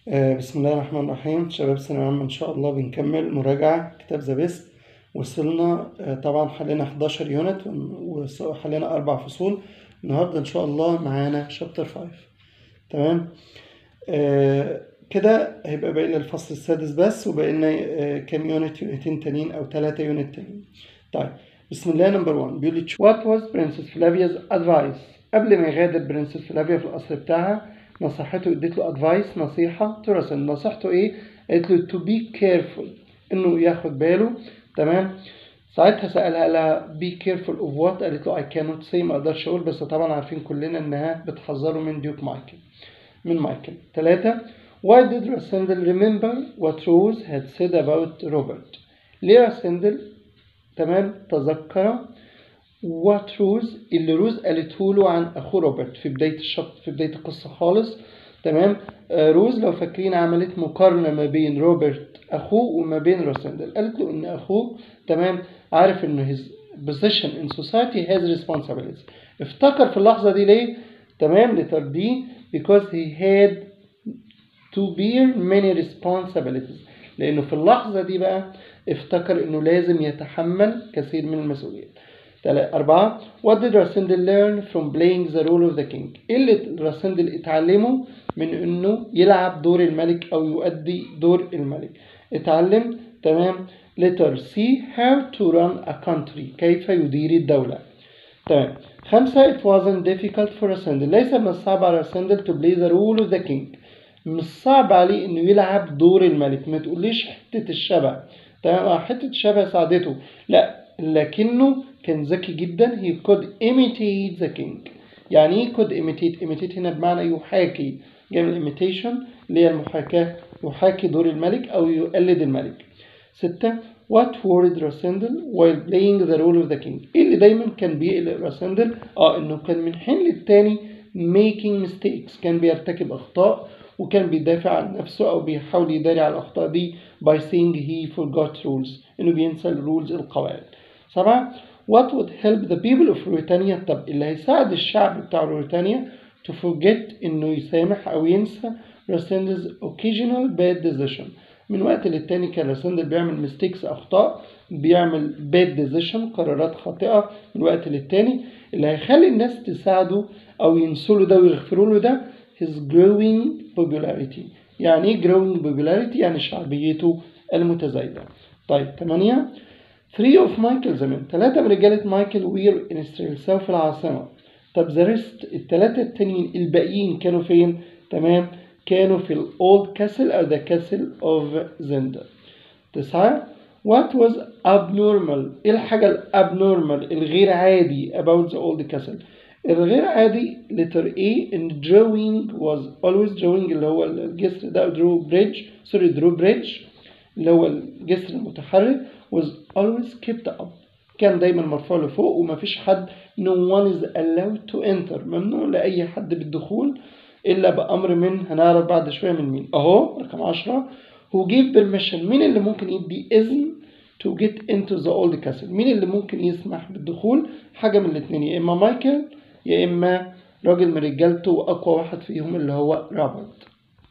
آه، بسم الله الرحمن الرحيم شباب ثانوية عامة إن شاء الله بنكمل مراجعة كتاب ذا بيست وصلنا آه، طبعا حلينا 11 يونت وحلينا أربع فصول النهاردة إن شاء الله معانا شابتر 5 تمام آه، كده هيبقى باقي لنا الفصل السادس بس وباقي لنا آه، كام يونت يونتين تانيين أو ثلاثة يونت تانيين طيب بسم الله نمبر 1 بيقول لي What was Princess Flavia's advice قبل ما يغادر برنسس فلافيا في القصر بتاعها نصحته اديت له ادفايس نصيحة ترسل نصيحته ايه؟ قالت له to be careful انه ياخد باله تمام ساعتها سألها لها be careful of what قالت له I cannot say ما اقدرش اقول بس طبعا عارفين كلنا انها بتحذره من ديوك مايكل من مايكل ثلاثة Why did Rassendel remember what Rose had said about Robert ليه راسندل تمام تذكر وات روز اللي روز قالته له عن اخوه روبرت في بدايه الشط في بدايه القصه خالص تمام آه، روز لو فاكرين عملت مقارنه ما بين روبرت اخوه وما بين راسندل قالت له ان اخوه تمام عارف انه his position in society has responsibilities افتكر في اللحظه دي ليه تمام لتر دي because he had to bear many responsibilities لانه في اللحظه دي بقى افتكر انه لازم يتحمل كثير من المسؤوليات تلا- أربعة What did Rasindel learn from playing the role of the king؟ إيه اللي راسندل اتعلمه من إنه يلعب دور الملك أو يؤدي دور الملك؟ اتعلم تمام letter C how to run a country كيف يدير الدولة تمام خمسة it wasn't difficult for Rasindel ليس من الصعب على Rasindel to play the role of the king مش صعب عليه إنه يلعب دور الملك ما تقوليش حتة الشبه تمام آه، حتة الشبه ساعدته لا لكنه كان ذكي جدا he could imitate the king يعني ايه could imitate imitate هنا بمعنى يحاكي جاي من imitation اللي هي المحاكاة يحاكي دور الملك أو يقلد الملك ستة what worried Rasindel while playing the role of the king ايه اللي دايما كان بيقلق راسندل اه انه كان من حين للتاني making mistakes كان بيرتكب اخطاء وكان بيدافع عن نفسه او بيحاول يداري على الاخطاء دي by saying he forgot rules انه بينسى الرولز القواعد سبعة what would help the people of Mauritania طب اللي هيساعد الشعب بتاع موريتانيا to forget انه يسامح او ينسى Rasendel's occasional bad decision من وقت للتاني كان راسندل بيعمل mistakes اخطاء بيعمل bad decision قرارات خاطئة من وقت للتاني اللي هيخلي الناس تساعده او ينسوا له ده ويغفروا له ده his growing popularity يعني ايه growing popularity يعني شعبيته المتزايدة طيب ثمانية Three of Michael زمان ثلاثة من رجالة مايكل وير in Streltsau في العاصمة طب ذا ريست الثلاثة التانيين الباقيين كانوا فين؟ تمام كانوا في الأولد كاسل أو ذا كاسل أوف زندا تسعة What was abnormal؟ إيه الحاجة الابنورمال الغير عادي about the old castle؟ الغير عادي letter A in drawing was always drawing اللي هو الجسر ده draw bridge sorry draw bridge اللي هو الجسر المتحرك was always kept up كان دايما مرفوع لفوق ومفيش حد no one is allowed to enter ممنوع لأي حد بالدخول إلا بأمر من هنعرف بعد شوية من مين أهو رقم عشرة who gave permission مين اللي ممكن يدي إذن to get into the old castle مين اللي ممكن يسمح بالدخول حاجة من الاتنين يا إما مايكل يا إما راجل من رجالته وأقوى واحد فيهم اللي هو روبرت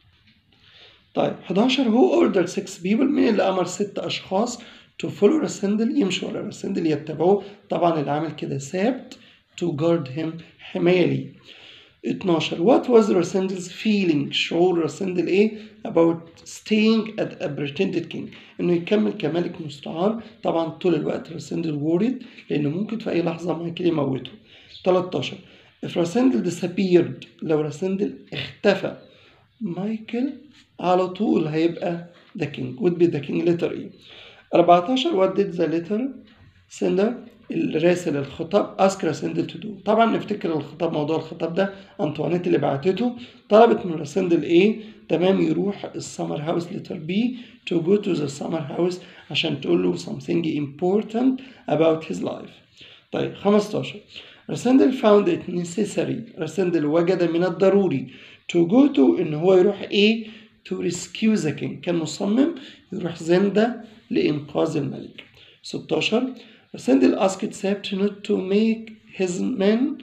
طيب 11 هو ordered 6 people مين اللي أمر ست أشخاص to follow راسندل يمشوا ورا راسندل يتبعوه طبعا اللي عامل كده ثابت to guard him حماية ليه 12 what was راسندل's feeling شعور راسندل ايه about staying at a pretended king انه يكمل كملك مستعار طبعا طول الوقت راسندل worried لانه ممكن في اي لحظة مايكل يموته 13 if راسندل disappeared لو راسندل اختفى مايكل على طول هيبقى the king would be the king letter E 14 what did the letter sender الراسل الخطاب ask راسندل to do طبعا نفتكر الخطاب موضوع الخطاب ده انطوانيت اللي بعتته طلبت من راسندل ايه تمام يروح السمر هاوس letter B to go to the summer house عشان تقول له something important about his life طيب 15 راسندل found it necessary راسندل وجد من الضروري to go to ان هو يروح ايه to rescue the king كان مصمم يروح زندا لإنقاذ الملك 16 راسندل asked Sab not to make his men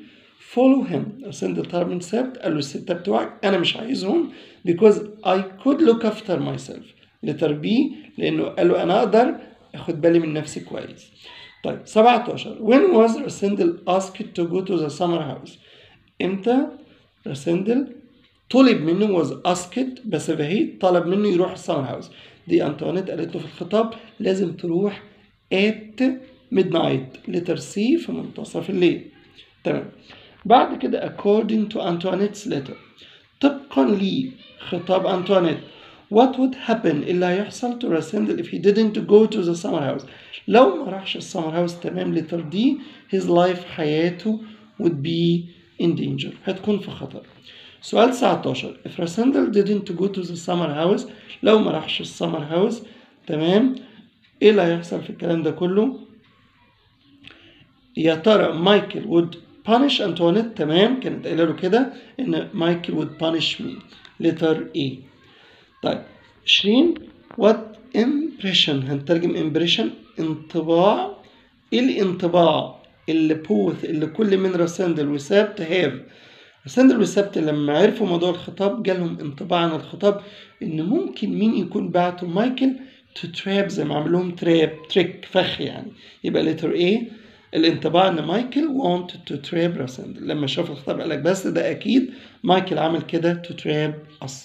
follow him راسندل طلب من سبت قال له الستة بتوعك أنا مش عايزهم because I could look after myself letter B لأنه قال له أنا أقدر أخد بالي من نفسي كويس طيب 17 when was راسندل asked to go to the summer house امتى راسندل طلب منه was asked بس فهيد طلب منه يروح السمر هاوس دي انطوانيت قالت له في الخطاب لازم تروح at midnight letter C في منتصف الليل تمام بعد كده according to Antoinette's letter طبقا لخطاب أنطوانيت what would happen اللي هيحصل to راسندل if he didn't go to the summer house لو ما راحش السمر هاوس تمام letter D his life حياته would be in danger هتكون في خطر سؤال 19 if راسندل didn't go to the summer house لو ما راحش السمر هاوس تمام ايه اللي هيحصل في الكلام ده كله يا ترى مايكل would punish أنطوانيت تمام كانت قايله له كده ان مايكل would punish me letter A طيب 20 what impression هنترجم impression انطباع ايه الانطباع اللي بوث اللي كل من راسندل وسابت هاف راسندل وسابت لما عرفوا موضوع الخطاب جالهم انطباع عن الخطاب ان ممكن مين يكون بعته مايكل تو تراب زي ما عمل لهم تراب تريك فخ يعني يبقى لتر ايه الانطباع ان مايكل wanted to trap راسندل لما شاف الخطاب قال لك بس ده اكيد مايكل عمل كده to trap us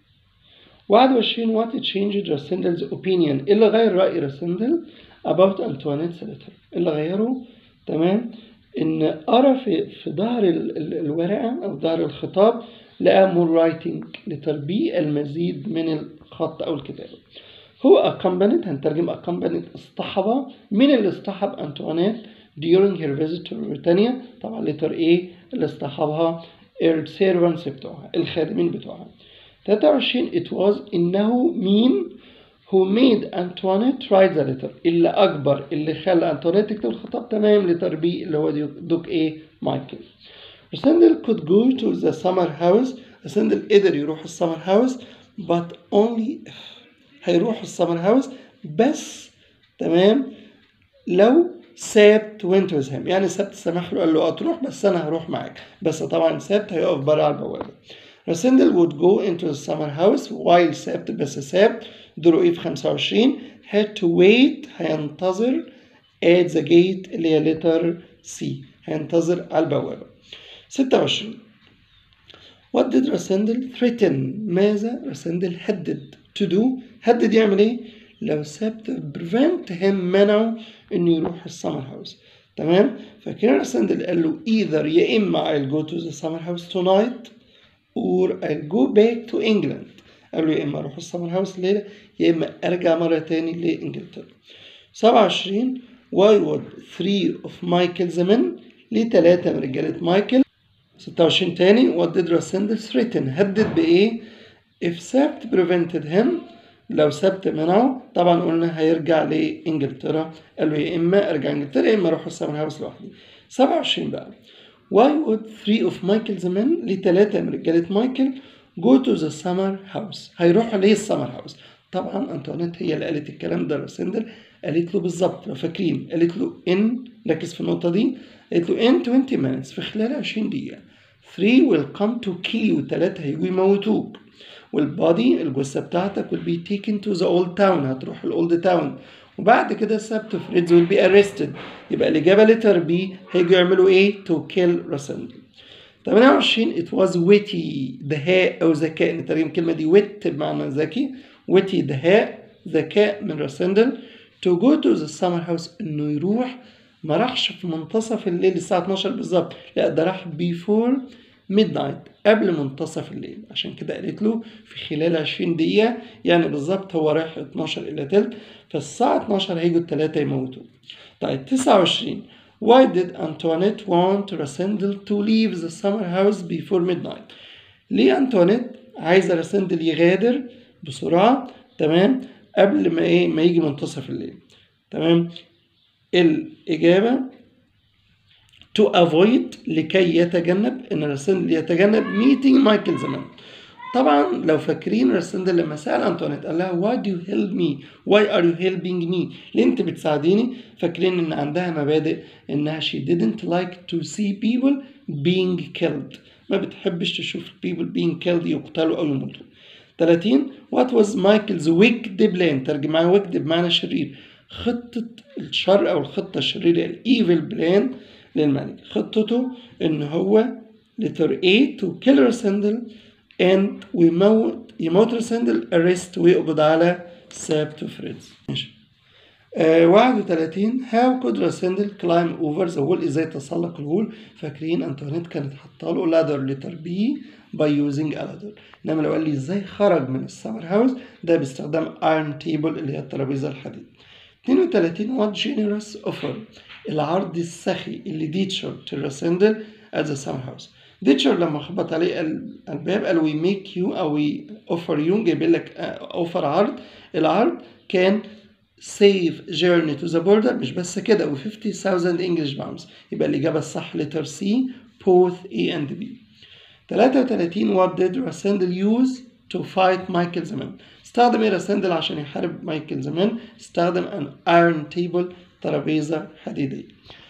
21 what changed راسندل's opinion اللي غير رأي راسندل about Antoinette's letter اللي غيره تمام ان قرا في في ظهر ال- ال- الورقه او ظهر الخطاب لقى مور رايتنج لتربيه المزيد من الخط او الكتابه هو accompanied هنترجم accompanied اصطحب من اللي اصطحب أنطوانيت during her visit to بريطانيا طبعا letter A اللي اصطحبها السيرفنتس بتوعها الخادمين بتوعها 23 it was إنه مين who made Antoinette write the letter اللي أكبر اللي خلى أنطوانيت تكتب الخطاب تمام لتر B اللي هو دوك, دوك A مايكل رسندل could go to the summer house رسندل قدر يروح السمر هاوس but only if هيروح السمر هاوس بس تمام لو سابت went with him يعني سابت سمح له قال له اه تروح بس انا هروح معاك بس طبعا سابت هيقف بره على البوابه راسندل would go into the summer house while سابت بس سابت دوره ايه في 25 had to wait هينتظر at the gate اللي هي letter C هينتظر على البوابة 26 What did راسندل threaten ماذا راسندل هدد to do هدد يعمل ايه لو سابت prevent him منعه انه يروح السمر هاوس تمام فكان راسندل قال له either يا اما I'll go to the summer house tonight or I'll go back to England قال له يا اما اروح السمر هاوس الليله يا اما ارجع مره تاني لانجلترا 27 why would three of Michael's men ليه ثلاثة من رجالة مايكل 26 تاني what did Rasendel threaten هدد بإيه if سبت prevented him لو سبت منعه طبعا قلنا هيرجع لإنجلترا قال له يا إما أرجع إنجلترا يا إما أروح السمر هاوس لوحدي 27 بقى why would three of Michael's men لثلاثة من رجالة مايكل go to the summer house هيروحوا ليه السمر هاوس طبعا أنطوانيت هي اللي قالت الكلام ده راسندل قالت له بالظبط لو فاكرين قالت له ان ركز في النقطة دي قالت له in 20 minutes في خلال 20 دقيقة 3 will come to kill you ثلاثة هيجوا يموتوك والبادي الجثة بتاعتك will be taken to the old town هتروح الأولد تاون وبعد كده السبت فريدز will be arrested يبقى الإجابة لتر بي هيجوا يعملوا إيه to kill راسندل 28 it was witty دهاء أو ذكاء نترجم الكلمة دي wit بمعنى ذكي witty دهاء ذكاء من راسندل to go to the summer house إنه يروح ما راحش في منتصف الليل الساعة 12 بالظبط لا ده راح before midnight قبل منتصف الليل عشان كده قالت له في خلال 20 دقيقة يعني بالظبط هو رايح 12 إلى تلت فالساعة 12 هيجوا التلاتة يموتوا طيب 29 Why did Antoinette want Rasendel to leave the summer house before midnight? ليه أنطوانيت عايزة راسندل يغادر بسرعة تمام قبل ما إيه ما يجي منتصف الليل تمام الإجابة to avoid لكي يتجنب إن راسندل يتجنب meeting مايكل زمان طبعا لو فاكرين راسندل لما سأل أنطوانيت قال لها why do you help me why are you helping me ليه أنت بتساعديني فاكرين إن عندها مبادئ إنها she didn't like to see people being killed ما بتحبش تشوف people being killed يقتلوا أو يموتوا 30 what was Michael's wicked plan ترجم معايا wicked بمعنى شرير خطة الشر أو الخطة الشريرة الإيفل بلان للملك خطته إن هو letter A to kill Rasendel and ويموت يموت راسندل arrest ويقبض على سابت فريدز ماشي آه 31 how could راسندل climb over the wall ازاي تسلق الهول فاكرين انطوانيت كانت حاطه له ladder letter B by using a ladder انما لو قال لي ازاي خرج من السمر هاوس ده باستخدام iron table اللي هي الترابيزه الحديد 32 what generous offer العرض السخي اللي ديتشر to راسندل at the summer house ديتشر لما خبط عليه الباب قال وي ميك يو او وي اوفر يو جايبين لك اوفر عرض العرض كان سيف جيرني تو ذا بوردر مش بس كده و 50000 انجلش باوندز يبقى الاجابه الصح لتر سي both A and B 33 what did راسندل use to fight مايكل زمان استخدم ايه راسندل عشان يحارب مايكل زمان استخدم an iron table ترابيزه حديديه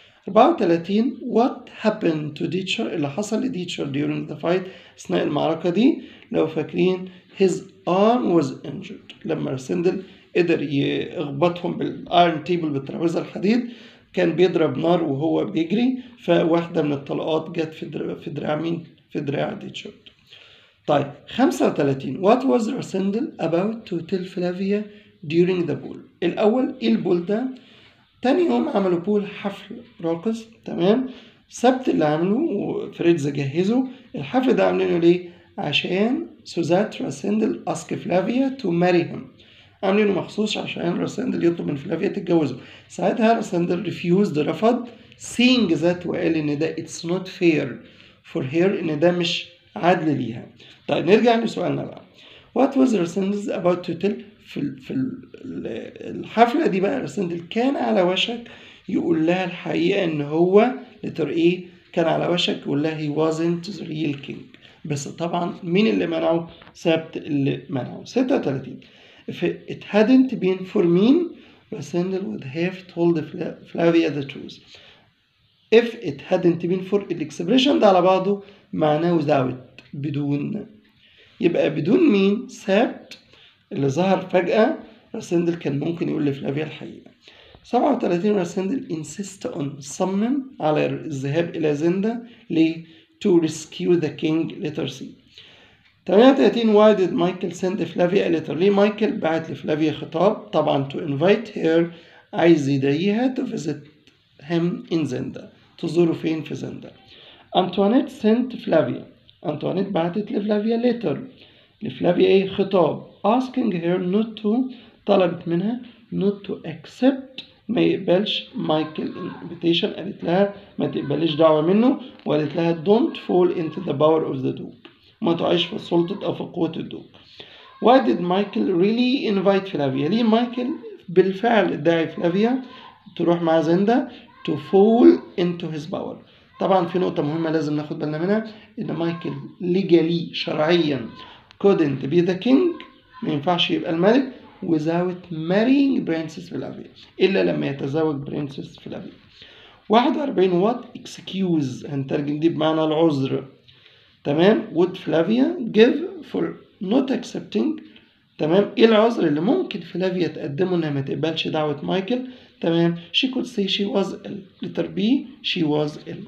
34 what happened to Ditcher اللي حصل لديتشر during the fight أثناء المعركة دي لو فاكرين his arm was injured لما راسندل قدر يخبطهم بالايرون تيبل بالترابيزة الحديد كان بيضرب نار وهو بيجري فواحدة من الطلقات جت في دراع في دراع مين؟ في دراع ديتشر طيب 35 what was Rasendel about to tell Flavia during the ball الأول إيه البول ده؟ تاني يوم عملوا بول حفل راقص تمام السبت اللي عملوه وفريدز جهزه الحفل ده عاملينه ليه؟ عشان سوزات راسندل اسك فلافيا تو ماري هيم عاملينه مخصوص عشان راسندل يطلب من فلافيا تتجوزه ساعتها راسندل ريفيوزد رفض سينج ذات وقال ان ده اتس نوت فير فور هير ان ده مش عدل ليها طيب نرجع لسؤالنا بقى What was Rasendel's about to tell في في الحفلة دي بقى راسندل كان على وشك يقول لها الحقيقة إن هو لتر إيه كان على وشك يقول لها he wasn't the real king بس طبعا مين اللي منعه؟ سبت اللي منعه 36 if it hadn't been for me Rasendel would have told Flavia the truth if it hadn't been for الاكسبريشن ده على بعضه معناه without بدون يبقى بدون مين سبت اللي ظهر فجأة راسندل كان ممكن يقول لفلافيا الحقيقة 37 راسندل insist on صمم على الذهاب إلى زندا ليه to rescue the king letter C 38 why did Michael send Flavia a letter ليه مايكل بعت لفلافيا خطاب طبعا to invite her عايز يدعيها to visit him in زندا تزوره فين في زندا أنطوانيت sent فلافيا أنطوانيت بعتت لفلافيا letter لفلافيا ايه خطاب asking her not to طلبت منها not to accept ما يقبلش مايكل invitation قالت لها ما تقبليش دعوة منه وقالت لها don't fall into the power of the duke ما تعيش في سلطة أو في قوة الدوق why did Michael really invite فلافيا ليه مايكل بالفعل ادعي فلافيا تروح مع زندا to fall into his power طبعا في نقطة مهمة لازم ناخد بالنا منها إن مايكل legally شرعيا couldn't be the king ما ينفعش يبقى الملك without marrying princess فلافيا إلا لما يتزوج princess فلافيا 41 what excuse هنترجم دي بمعنى العذر تمام would فلافيا give for not accepting تمام ايه العذر اللي ممكن فلافيا تقدمه انها ما تقبلش دعوة مايكل تمام she could say she was ill letter B she was ill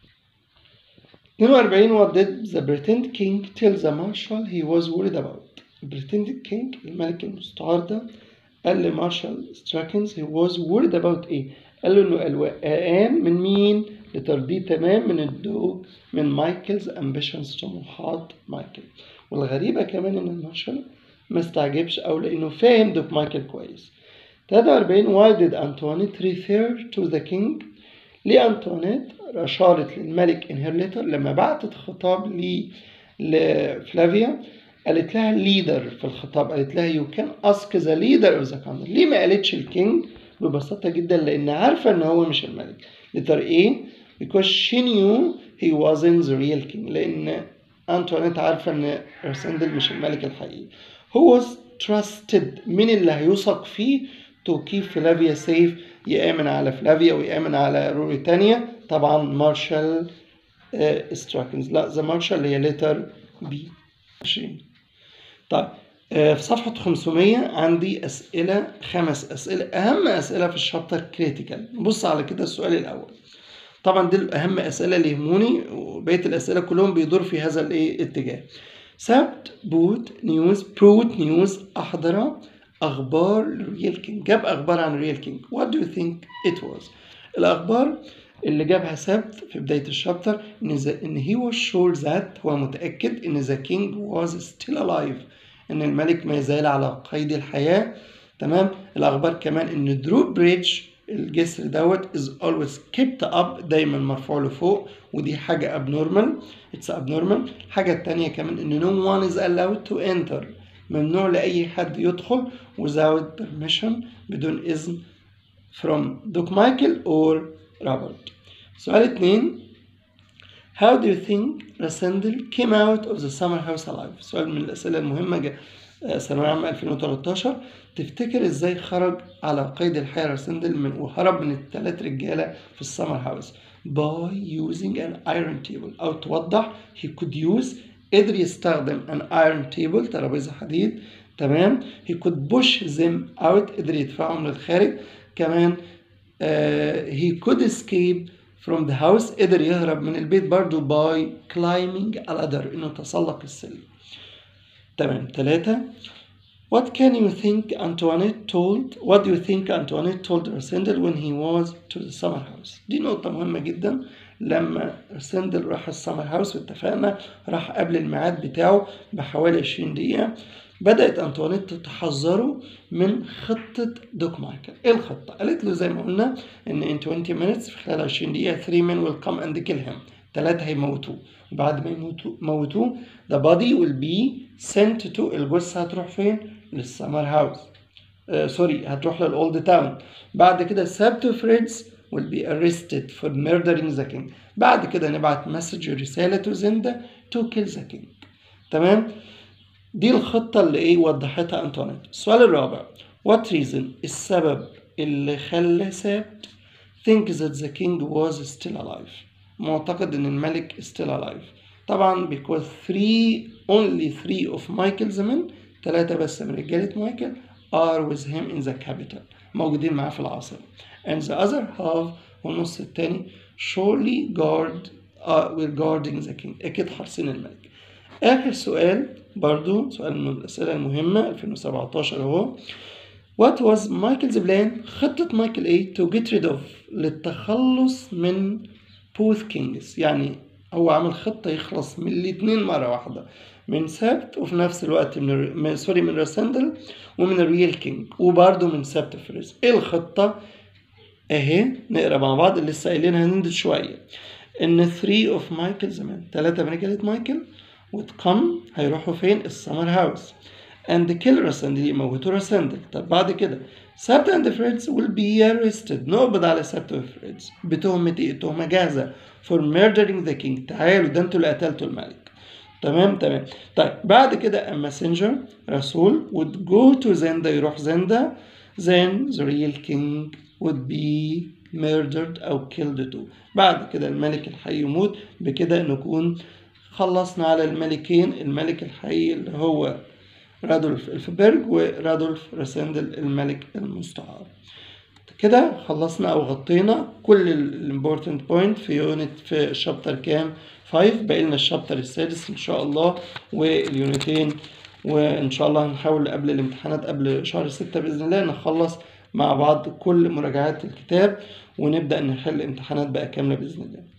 42 what did the pretend king tell the marshal he was worried about pretend king الملك المستعار ده قال لمارشال ستراكنز he was worried about ايه قال له انه قلقان من مين لترديد تمام من الدوج من مايكلز امبيشنز طموحات مايكل والغريبه كمان ان المارشال ما استعجبش او لانه فاهم دوك مايكل كويس 43 why did Antoinette refer to the king ليه أنطوانيت أشارت للملك in her letter لما بعتت خطاب لي لفلافيا قالت لها الليدر في الخطاب قالت لها you can ask the leader of the country ليه ما قالتش الكينج ببساطة جدا لأن عارفة إن هو مش الملك letter A because she knew he wasn't the real king لأن أنطوانيت عارفة إن راسندل مش الملك الحقيقي هو was trusted مين اللي هيوثق فيه to keep فلافيا safe يأمن على فلافيا ويأمن على روريتانيا طبعا مارشال استراكنز لا ذا مارشال اللي هي ليتر بي 20 طيب آه، في صفحة 500 عندي أسئلة خمس أسئلة أهم أسئلة في الشابتر كريتيكال نبص على كده السؤال الأول طبعا دي أهم أسئلة اللي يهموني وبقية الأسئلة كلهم بيدور في هذا الإيه اتجاه سبت بوت نيوز بروت نيوز أحضر أخبار ريال كينج جاب أخبار عن ريال كينج What do you think it was الأخبار اللي جابها سبت في بداية الشابتر إن ذا إن he was sure that هو متأكد إن the king was still alive إن الملك ما يزال على قيد الحياة تمام الأخبار كمان إن درو بريدج الجسر دوت is always kept up دايما مرفوع لفوق ودي حاجة abnormal it's abnormal الحاجة التانية كمان إن no one is allowed to enter ممنوع لأي حد يدخل without permission بدون إذن from دوك مايكل or روبرت سؤال اتنين How do you think Rasendel came out of the summer house alive؟ سؤال من الأسئلة المهمة جا ثانوية عامة 2013 تفتكر ازاي خرج على قيد الحياة راسندل من وهرب من الثلاث رجالة في السمر هاوس by using an iron table أو توضح he could use قدر يستخدم an iron table ترابيزة حديد تمام he could push them out قدر يدفعهم للخارج كمان uh, he could escape from the house قدر يهرب من البيت برضو by climbing a ladder انه تسلق السلم تمام ثلاثة What can you think Antoinette told What do you think Antoinette told Rasendel when he was to the summer house دي نقطة مهمة جدا لما راسندل راح السمر هاوس واتفقنا راح قبل الميعاد بتاعه بحوالي 20 دقيقة بدأت أنطوانيت تحذره من خطة دوك مايكل إيه الخطة؟ قالت له زي ما قلنا إن in 20 minutes في خلال 20 دقيقة 3 men will come and kill him ثلاثة هيموتوه وبعد ما يموتوا موتوه the body will be sent to الجثة هتروح فين؟ للسمر هاوس آه سوري هتروح للأولد تاون بعد كده سابتو فريدز will be arrested for murdering the king بعد كده نبعت مسج رسالة to زندا to kill the king تمام دي الخطة اللي ايه وضحتها انطوانيت السؤال الرابع what reason السبب اللي خلى سابت think that the king was still alive معتقد ان الملك still alive طبعا because three only three of Michael's men ثلاثة بس من رجالة مايكل are with him in the capital موجودين معاه في العاصمة and the other half والنص التاني surely guard uh, were guarding the king أكيد حارسين الملك آخر سؤال برضو سؤال من الأسئلة المهمة 2017 أهو What was Michael's plan خطة مايكل إيه to get rid of للتخلص من both kings يعني هو عمل خطة يخلص من الاتنين مرة واحدة من سبت وفي نفس الوقت من, من سوري من راسندل ومن الريال كينج وبرضه من سبت فريز ايه الخطة اهي نقرا مع بعض اللي لسه قايلينها هنندل شوية ان 3 اوف مايكل زمان ثلاثة من رجالة مايكل وتقم هيروحوا فين السمر هاوس and kill راسندل يموتوا راسندل طب بعد كده سبت and فريدز will be arrested نقبض على سبت وفريدز بتهمة ايه؟ تهمة جاهزة for murdering the king تعالوا ده انتوا اللي قتلتوا الملك تمام تمام طيب بعد كده a messenger رسول would go to زندا يروح زندا then the real king would be murdered أو killed too بعد كده الملك الحي يموت بكده نكون خلصنا على الملكين الملك الحي اللي هو رادولف الفبرج ورادولف راسندل الملك المستعار كده خلصنا او غطينا كل الامبورتنت بوينت في يونت في شابتر كام 5 باقي لنا الشابتر السادس ان شاء الله واليونتين وان شاء الله هنحاول قبل الامتحانات قبل شهر 6 باذن الله نخلص مع بعض كل مراجعات الكتاب ونبدا نحل امتحانات بقى كامله باذن الله